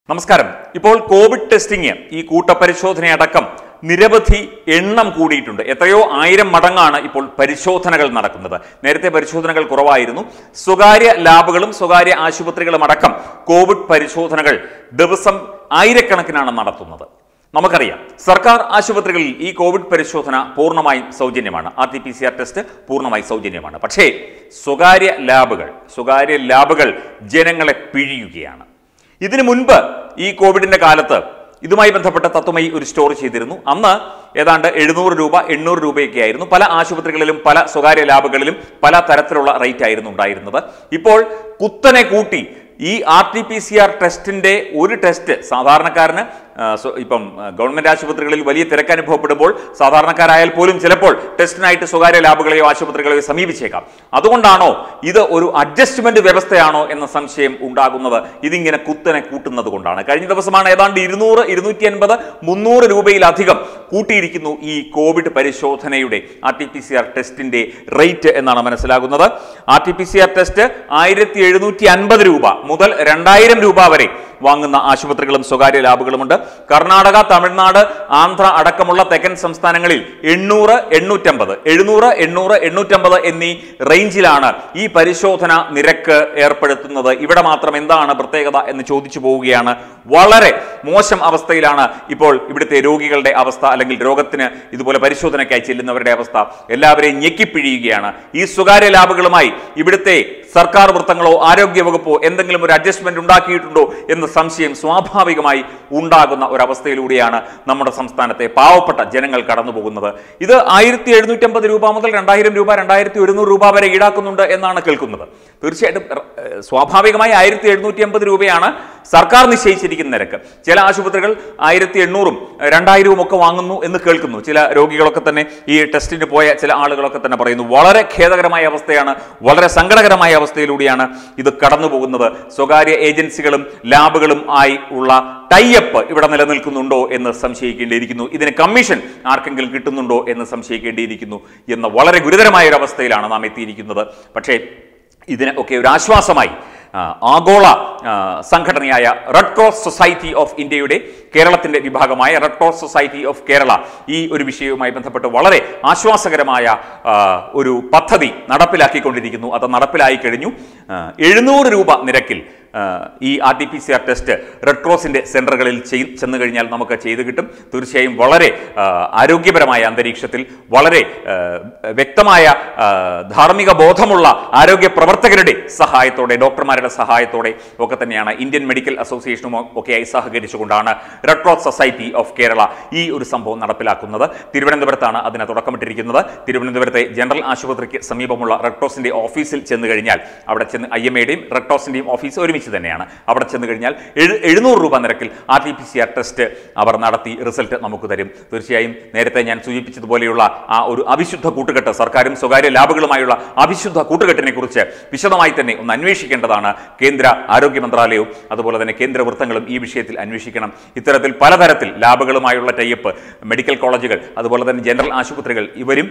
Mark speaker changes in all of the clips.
Speaker 1: നമസ്കാരം ഇപ്പോൾ Covid testing ഈ കൂട്ടപരിശോധനയടക്കം നിരവധി എണ്ണം കൂടിയിട്ടുണ്ട് എത്രയോ ആയിരം മടങ്ങാണ് ഇപ്പോൾ പരിശോധനകൾ നടക്കുന്നത് നേരത്തെ പരിശോധനകൾ കുറവായിരുന്നു സ്വകാര്യ ലാബുകളും സ്വകാര്യ ആശുപത്രികളും അടക്കം കോവിഡ് പരിശോധനകൾ ദിവസം ആയിരക്കണക്കിനാണ് നടത്തുന്നത് നമുക്കറിയാം സർക്കാർ ആശുപത്രികളിൽ ഈ കോവിഡ് പരിശോധന പൂർണ്ണമായും സൗജന്യമാണ് R T P C R test പൂർണ്ണമായും സൗജന്യമാണ് പക്ഷേ സ്വകാര്യ ലാബുകൾ സ്വകാര്യ ലാബുകൾ ജനങ്ങളെ പിഴിയുകയാണ് ഇതിനു മുൻപ് ഈ കോവിഡിന്റെ കാലത്ത് ഇതുമായി ബന്ധപ്പെട്ട തത്വമയി ഒരു സ്റ്റോറി ചെയ്തിരുന്നു അന്ന് ഏതാണ്ട് എഴുന്നൂറ് രൂപ എണ്ണൂറ് രൂപയൊക്കെ ആയിരുന്നു പല ആശുപത്രികളിലും പല സ്വകാര്യ ലാബുകളിലും പല തരത്തിലുള്ള റേറ്റ് ആയിരുന്നു ഉണ്ടായിരുന്നത് ഇപ്പോൾ കുത്തനെ കൂട്ടി ഈ R T P C R ടെസ്റ്റിന്റെ ഒരു ടെസ്റ്റ് സാധാരണക്കാരന് ആ, സ്വ- ഇപ്പം ആ, ഗവൺമെന്റ് ആശുപത്രികളിൽ വലിയ തിരക്ക് അനുഭവപ്പെടുമ്പോൾ സാധാരണക്കാരായാൽ പോലും ചിലപ്പോൾ ടെസ്റ്റിനായിട്ട് സ്വകാര്യ ലാബുകളെയോ ആശുപത്രികളെയോ സമീപിച്ചേക്കാം അതുകൊണ്ടാണോ ഇത് ഒരു അഡ്ജസ്റ്റ്മെന്റ് വ്യവസ്ഥയാണോ എന്ന സംശയം ഉണ്ടാകുന്നത് ഇതിങ്ങനെ കുത്തനെ കൂട്ടുന്നത് കൊണ്ടാണ് കഴിഞ്ഞ ദിവസമാണ് ഏതാണ്ട് ഇരുന്നൂറ് ഇരുന്നൂറ്റി അൻപത് മുന്നൂറ് രൂപയിലധികം കൂട്ടിയിരിക്കുന്നു ഈ കോവിഡ് പരിശോധനയുടെ R T P C R ടെസ്റ്റിന്റെ റേറ്റ് എന്നാണ് മനസ്സിലാകുന്നത് R T P C R test ആയിരത്തി എഴുന്നൂറ്റി അൻപത് രൂപ മുതൽ രണ്ടായിരം രൂപ വരെ വാങ്ങുന്ന ആശുപത്രികളും സ്വകാര്യ ലാബുകളുമുണ്ട് കർണാടക തമിഴ്നാട് ആന്ധ്ര അടക്കമുള്ള തെക്കൻ സംസ്ഥാനങ്ങളിൽ എണ്ണൂറ് എണ്ണൂറ്റമ്പത് എഴുന്നൂറ് എണ്ണൂറ് എണ്ണൂറ്റമ്പത് എന്നീ റേഞ്ചിലാണ് ഈ പരിശോധന നിരക്ക് ഏർപ്പെടുത്തുന്നത് ഇവിടെ മാത്രം എന്താണ് പ്രത്യേകത എന്ന് ചോദിച്ചു പോവുകയാണ് വളരെ മോശം അവസ്ഥയിലാണ് ഇപ്പോൾ ഇവിടുത്തെ രോഗികളുടെ അവസ്ഥ അല്ലെങ്കിൽ രോഗത്തിന് ഇതുപോലെ പരിശോധനയ്ക്കായി ചെല്ലുന്നവരുടെ അവസ്ഥ എല്ലാവരെയും ഞെക്കിപ്പിഴിയുകയാണ് ഈ സ്വകാര്യ ലാബുകളുമായി ഇവിടുത്തെ സർക്കാർ വൃത്തങ്ങളോ ആരോഗ്യ വകുപ്പോ എന്തെങ്കിലും ഒരു അഡ്ജസ്റ്റ്മെന്റ് ഉണ്ടാക്കിയിട്ടുണ്ടോ എന്ന സംശയം സ്വാഭാവികമായി ഉണ്ടാകുന്ന ഒരവസ്ഥയിലൂടെയാണ് നമ്മുടെ സംസ്ഥാനത്തെ പാവപ്പെട്ട ജനങ്ങൾ കടന്നു പോകുന്നത് ഇത് ആയിരത്തി എഴുന്നൂറ്റമ്പത് രൂപ മുതൽ രണ്ടായിരം രൂപ രണ്ടായിരത്തി ഒരുന്നൂറ് രൂപ വരെ ഈടാക്കുന്നുണ്ട് എന്നാണ് കേൾക്കുന്നത് തീർച്ചയായിട്ടും ഏഹ്, സ്വാഭാവികമായി ആയിരത്തി എഴുന്നൂറ്റി അമ്പത് രൂപയാണ് സർക്കാർ നിശ്ചയിച്ചിരിക്കുന്ന നിരക്ക് ചില ആശുപത്രികൾ ആയിരത്തി എണ്ണൂറും രണ്ടായിരവും ഒക്കെ വാങ്ങുന്നു എന്ന് കേൾക്കുന്നു ചില രോഗികളൊക്കെ തന്നെ ഈ ടെസ്റ്റിന് പോയ ചില ആളുകളൊക്കെ തന്നെ പറയുന്നു വളരെ ഖേദകരമായ അവസ്ഥയാണ് വളരെ സങ്കടകരമായ അവസ്ഥയിലൂടെയാണ് ഇത് കടന്നു പോകുന്നത് സ്വകാര്യ ഏജൻസികളും ലാബുകളും ആയി ഉള്ള ടൈപ്പ് ഇവിടെ നിലനിൽക്കുന്നുണ്ടോ എന്ന് സംശയിക്കേണ്ടിയിരിക്കുന്നു ഇതിന് കമ്മീഷൻ ആർക്കെങ്കിലും കിട്ടുന്നുണ്ടോ എന്ന് സംശയിക്കേണ്ടിയിരിക്കുന്നു എന്ന വളരെ ഗുരുതരമായ ഒരു അവസ്ഥയിലാണ് നാം എത്തിയിരിക്കുന്നത് പക്ഷേ ഇതിന് ഒക്കെ ഒരു ആശ്വാസമായി ആ, ആഗോള ആ, സംഘടനയായ റെഡ് ക്രോസ് സൊസൈറ്റി ഓഫ് ഇന്ത്യയുടെ കേരളത്തിന്റെ വിഭാഗമായ red cross society of Kerala ഈ ഒരു വിഷയവുമായി ബന്ധപ്പെട്ട് വളരെ ആശ്വാസകരമായ ആ, ഒരു പദ്ധതി നടപ്പിലാക്കിക്കൊണ്ടിരിക്കുന്നു അത് നടപ്പിലായി കഴിഞ്ഞു ആ, എഴുന്നൂറ് രൂപ നിരക്കിൽ ആ, ഈ R T P C R test red ക്രോസിന്റെ സെന്ററുകളിൽ ചെയ് ചെന്ന് കഴിഞ്ഞാൽ നമുക്ക് ചെയ്ത് കിട്ടും തീർച്ചയായും വളരെ ആ, ആരോഗ്യപരമായ അന്തരീക്ഷത്തിൽ വളരെ ആ, വ്യക്തമായ ആ, ധാർമ്മിക ബോധമുള്ള ആരോഗ്യ പ്രവർത്തകരുടെ സഹായത്തോടെ ഡോക്ടർമാരുടെ സഹായത്തോടെ ഒക്കെ തന്നെയാണ് ഇന്ത്യൻ മെഡിക്കൽ അസോസിയേഷനും ഒക്കെയായി സഹകരിച്ചുകൊണ്ടാണ് red cross society of Kerala ഈ ഒരു സംഭവം നടപ്പിലാക്കുന്നത് തിരുവനന്തപുരത്താണ് അതിന് തുടക്കമിട്ടിരിക്കുന്നത് തിരുവനന്തപുരത്തെ ജനറൽ ആശുപത്രിക്ക് സമീപമുള്ള റെഡ് ക്രോസിന്റെ ഓഫീസിൽ ചെന്ന് കഴിഞ്ഞാൽ അവിടെ ചെന്ന് ഐ എം എയുടെയും റെഡ് ക്രോസിന്റെയും ഓഫീസ് ഒരുമിച്ച് തന്നെയാണ് അവിടെ ചെന്ന് കഴിഞ്ഞാൽ എഴു എഴുന്നൂറ് രൂപ നിരക്കിൽ R T P C R test അവർ നടത്തി റിസൾട്ട് നമുക്ക് തരും തീർച്ചയായും നേരത്തെ ഞാൻ സൂചിപ്പിച്ചതുപോലെയുള്ള ആ ഒരു അവിശുദ്ധ കൂട്ടുകെട്ട് സർക്കാരും സ്വകാര്യ ലാബുകളുമായുള്ള അവിശുദ്ധ കൂട്ടുകെട്ടിനെ കുറിച്ച് വിശദമായി തന്നെ ഒന്ന് അന്വേഷിക്കേണ്ടതാണ് കേന്ദ്ര ആരോഗ്യ മന്ത്രാലയവും അതുപോലെ തന്നെ കേന്ദ്ര വൃത്തങ്ങളും ഈ വിഷയത്തിൽ അന്വേഷിക്കണം ഇത്തരത്തിൽ പലതരത്തിൽ ലാബുകളുമായുള്ള ടൈപ്പ് മെഡിക്കൽ കോളേജുകൾ അതുപോലെ തന്നെ ജനറൽ ആശുപത്രികൾ ഇവരും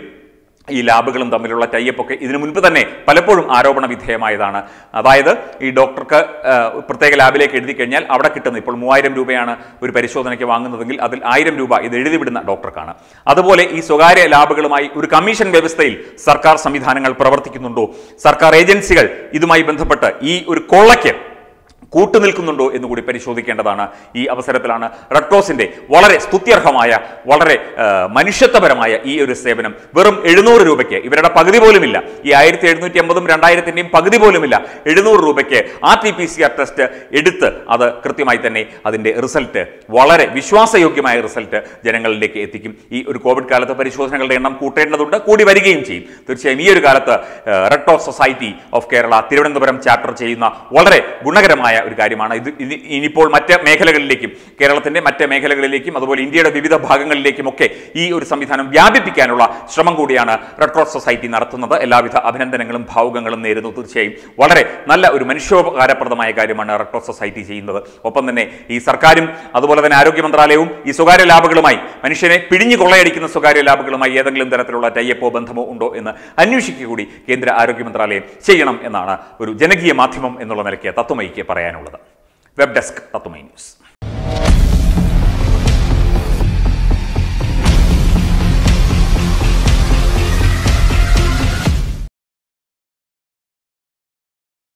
Speaker 1: ഈ ലാബുകളും തമ്മിലുള്ള ടൈപ്പ് ഒക്കെ ഇതിനു മുൻപ് തന്നെ പലപ്പോഴും ആരോപണ വിധേയമായതാണ് അതായത് ഈ ഡോക്ടർക്ക് ആ, പ്രത്യേക ലാബിലേക്ക് എഴുതി കഴിഞ്ഞാൽ അവിടെ കിട്ടുന്ന ഇപ്പോൾ മൂവായിരം രൂപയാണ് ഒരു പരിശോധനയ്ക്ക് വാങ്ങുന്നതെങ്കിൽ അതിൽ ആയിരം രൂപ ഇത് എഴുതി വിടുന്ന ഡോക്ടർക്കാണ് അതുപോലെ ഈ സ്വകാര്യ ലാബുകളുമായി ഒരു കമ്മീഷൻ വ്യവസ്ഥയിൽ സർക്കാർ സംവിധാനങ്ങൾ പ്രവർത്തിക്കുന്നുണ്ടോ സർക്കാർ ഏജൻസികൾ ഇതുമായി ബന്ധപ്പെട്ട് ഈ ഒരു കൊള്ളയ്ക്ക് കൂട്ടുനിൽക്കുന്നുണ്ടോ എന്ന് കൂടി പരിശോധിക്കേണ്ടതാണ് ഈ അവസരത്തിലാണ് റെഡ് ക്രോസിന്റെ വളരെ സ്തുത്യർഹമായ വളരെ ആ, മനുഷ്യത്വപരമായ ഈ ഒരു സേവനം വെറും എഴുന്നൂറ് രൂപയ്ക്ക് ഇവരുടെ പകുതി പോലുമില്ല ഈ ആയിരത്തി എഴുന്നൂറ്റി അമ്പതും രണ്ടായിരത്തിന്റെയും പകുതി പോലുമില്ല എഴുന്നൂറ് രൂപയ്ക്ക് R T P C R test എടുത്ത് അത് കൃത്യമായി തന്നെ അതിന്റെ റിസൾട്ട് വളരെ വിശ്വാസയോഗ്യമായ റിസൾട്ട് ജനങ്ങളിലേക്ക് എത്തിക്കും ഈ ഒരു കോവിഡ് കാലത്ത് പരിശോധനകളുടെ എണ്ണം കൂട്ടേണ്ടതുണ്ട് കൂടി വരികയും ചെയ്യും തീർച്ചയായും ഈ ഒരു കാലത്ത് red cross society of Kerala Thiruvananthapuram chapter ചെയ്യുന്ന വളരെ ഗുണകരമായ ഒരു കാര്യമാണ് ഇത് ഇത് ഇനിയിപ്പോൾ മറ്റ് മേഖലകളിലേക്കും കേരളത്തിന്റെ മറ്റ് മേഖലകളിലേക്കും അതുപോലെ ഇന്ത്യയുടെ വിവിധ ഭാഗങ്ങളിലേക്കും ഒക്കെ ഈ ഒരു സംവിധാനം വ്യാപിപ്പിക്കാനുള്ള ശ്രമം കൂടിയാണ് റെഡ് ക്രോസ് സൊസൈറ്റി നടത്തുന്നത് എല്ലാവിധ അഭിനന്ദനങ്ങളും ഭാവുകങ്ങളും നേരുന്നു തീർച്ചയായും വളരെ നല്ല ഒരു മനുഷ്യോപകാരപ്രദമായ കാര്യമാണ് റെഡ് ക്രോസ് സൊസൈറ്റി ചെയ്യുന്നത് ഒപ്പം തന്നെ ഈ സർക്കാരും അതുപോലെ തന്നെ ആരോഗ്യ മന്ത്രാലയവും ഈ സ്വകാര്യ ലാബുകളുമായി മനുഷ്യനെ പിഴിഞ്ഞു കൊള്ളയടിക്കുന്ന സ്വകാര്യ ലാബുകളുമായി ഏതെങ്കിലും തരത്തിലുള്ള ടൈപ്പോ ബന്ധമോ ഉണ്ടോ എന്ന് അന്വേഷിക്കുക കൂടി കേന്ദ്ര ആരോഗ്യ മന്ത്രാലയം ചെയ്യണം എന്നാണ് ഒരു ജനകീയ മാധ്യമം എന്നുള്ള നിലയ്ക്ക് തത്വമയിക്ക് പറയാനുള്ളത് വെബ് ഡെസ്ക് തത്വമൈ ന്യൂസ്